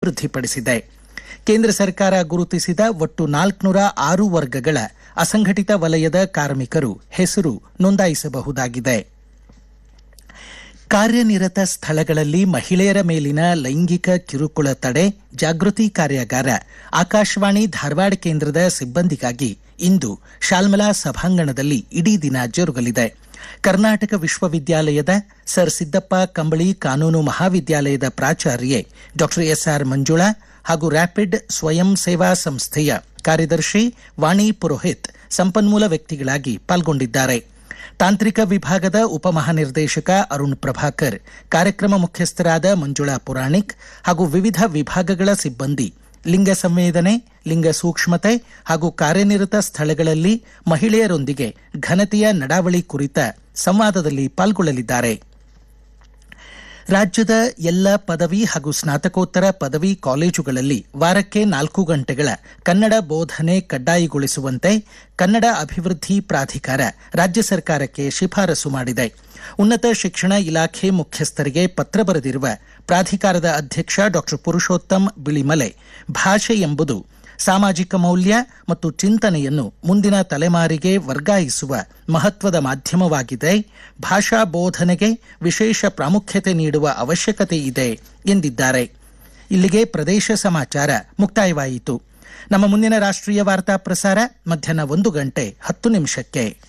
ಅಭಿವೃದ್ಧಿಪಡಿಸಿದೆ ಕೇಂದ್ರ ಸರ್ಕಾರ ಗುರುತಿಸಿದ ಒಟ್ಟು ನಾಲ್ಕುನೂರ ಆರು ವರ್ಗಗಳ ಅಸಂಘಟಿತ ವಲಯದ ಕಾರ್ಮಿಕರು ಹೆಸರು ನೋಂದಾಯಿಸಬಹುದಾಗಿದೆ ಕಾರ್ಯನಿರತ ಸ್ಥಳಗಳಲ್ಲಿ ಮಹಿಳೆಯರ ಮೇಲಿನ ಲೈಂಗಿಕ ಕಿರುಕುಳ ತಡೆ ಜಾಗೃತಿ ಕಾರ್ಯಾಗಾರ ಆಕಾಶವಾಣಿ ಧಾರವಾಡ ಕೇಂದ್ರದ ಸಿಬ್ಬಂದಿಗಾಗಿ ಇಂದು ಶಾಲ್ಮಲಾ ಸಭಾಂಗಣದಲ್ಲಿ ಇಡೀ ದಿನ ಜರುಗಲಿದೆ ಕರ್ನಾಟಕ ವಿಶ್ವವಿದ್ಯಾಲಯದ ಸರ್ ಸಿದ್ದಪ್ಪ ಕಂಬಳಿ ಕಾನೂನು ಮಹಾವಿದ್ಯಾಲಯದ ಪ್ರಾಚಾರ್ಯೆ ಡಾಕ್ಟರ್ ಎಸ್ಆರ್ ಮಂಜುಳಾ ಹಾಗೂ ರ್ಯಾಪಿಡ್ ಸ್ವಯಂ ಸೇವಾ ಸಂಸ್ಥೆಯ ಕಾರ್ಯದರ್ಶಿ ವಾಣಿ ಪುರೋಹಿತ್ ಸಂಪನ್ಮೂಲ ವ್ಯಕ್ತಿಗಳಾಗಿ ಪಾಲ್ಗೊಂಡಿದ್ದಾರೆ ತಾಂತ್ರಿಕ ವಿಭಾಗದ ಉಪಮಹಾನಿರ್ದೇಶಕ ಅರುಣ್ ಪ್ರಭಾಕರ್ ಕಾರ್ಯಕ್ರಮ ಮುಖ್ಯಸ್ಥರಾದ ಮಂಜುಳಾ ಪುರಾಣಿಕ್ ಹಾಗೂ ವಿವಿಧ ವಿಭಾಗಗಳ ಸಿಬ್ಬಂದಿ ಲಿಂಗ ಸಂವೇದನೆ ಲಿಂಗ ಸೂಕ್ಷ್ಮತೆ ಹಾಗೂ ಕಾರ್ಯನಿರತ ಸ್ಥಳಗಳಲ್ಲಿ ಮಹಿಳೆಯರೊಂದಿಗೆ ಘನತೆಯ ನಡಾವಳಿ ಕುರಿತ ಸಂವಾದದಲ್ಲಿ ಪಾಲ್ಗೊಳ್ಳಲಿದ್ದಾರೆ ರಾಜ್ಯದ ಎಲ್ಲ ಪದವಿ ಹಾಗೂ ಸ್ನಾತಕೋತ್ತರ ಪದವಿ ಕಾಲೇಜುಗಳಲ್ಲಿ ವಾರಕ್ಕೆ ನಾಲ್ಕು ಗಂಟೆಗಳ ಕನ್ನಡ ಬೋಧನೆ ಕಡ್ಡಾಯಗೊಳಿಸುವಂತೆ ಕನ್ನಡ ಅಭಿವೃದ್ಧಿ ಪ್ರಾಧಿಕಾರ ರಾಜ್ಯ ಸರ್ಕಾರಕ್ಕೆ ಶಿಫಾರಸು ಮಾಡಿದೆ ಉನ್ನತ ಶಿಕ್ಷಣ ಇಲಾಖೆ ಮುಖ್ಯಸ್ಥರಿಗೆ ಪತ್ರ ಬರೆದಿರುವ ಪ್ರಾಧಿಕಾರದ ಅಧ್ಯಕ್ಷ ಡಾಕ್ಟರ್ ಪುರುಷೋತ್ತಮ್ ಬಿಳಿಮಲೆ ಭಾಷೆ ಎಂಬುದು ಸಾಮಾಜಿಕ ಮೌಲ್ಯ ಮತ್ತು ಚಿಂತನೆಯನ್ನು ಮುಂದಿನ ತಲೆಮಾರಿಗೆ ವರ್ಗಾಯಿಸುವ ಮಹತ್ವದ ಮಾಧ್ಯಮವಾಗಿದೆ ಭಾಷಾ ಬೋಧನೆಗೆ ವಿಶೇಷ ಪ್ರಾಮುಖ್ಯತೆ ನೀಡುವ ಅವಶ್ಯಕತೆ ಇದೆ ಎಂದಿದ್ದಾರೆ ಇಲ್ಲಿಗೆ ಪ್ರದೇಶ ಸಮಾಚಾರ ಮುಕ್ತಾಯವಾಯಿತು ನಮ್ಮ ಮುಂದಿನ ರಾಷ್ಟ್ರೀಯ ವಾರ್ತಾ ಪ್ರಸಾರ ಮಧ್ಯಾಹ್ನ ಒಂದು ಗಂಟೆ ಹತ್ತು ನಿಮಿಷಕ್ಕೆ